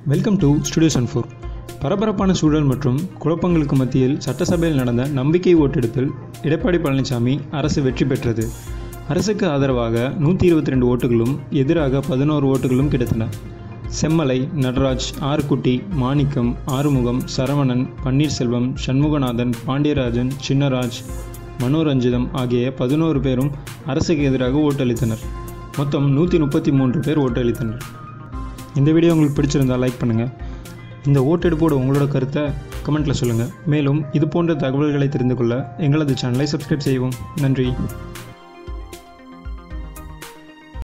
welcome to studio Sun four பரபரப்பான சூழல் மற்றும் குழப்பங்களுக்கு மத்தியில் சட்டசபையில் நடந்த நம்பிக்கை ஓட்டெடுப்பில் எடப்பாடி பழனிசாமி அரசு வெற்றி பெற்றது அரசுக்கு ஆதரவாக நூற்றி இருபத்தி ரெண்டு ஓட்டுகளும் எதிராக பதினோரு ஓட்டுகளும் கிடைத்தன செம்மலை நடராஜ் ஆர்குட்டி மாணிக்கம் ஆறுமுகம் சரவணன் பன்னீர்செல்வம் சண்முகநாதன் பாண்டியராஜன் சின்னராஜ் மனோரஞ்சிதம் ஆகிய பதினோரு பேரும் அரசுக்கு எதிராக ஓட்டளித்தனர் மொத்தம் நூற்றி முப்பத்தி மூன்று பேர் ஓட்டளித்தனர் இந்த வீடியோ உங்களுக்கு பிடிச்சிருந்தால் லைக் பண்ணுங்கள் இந்த ஓட்டெடுப்போட உங்களோட கருத்தை கமெண்ட்டில் சொல்லுங்கள் மேலும் இது போன்ற தகவல்களை தெரிந்து கொள்ள எங்களது சேனலை சப்ஸ்கிரைப் செய்யவும் நன்றி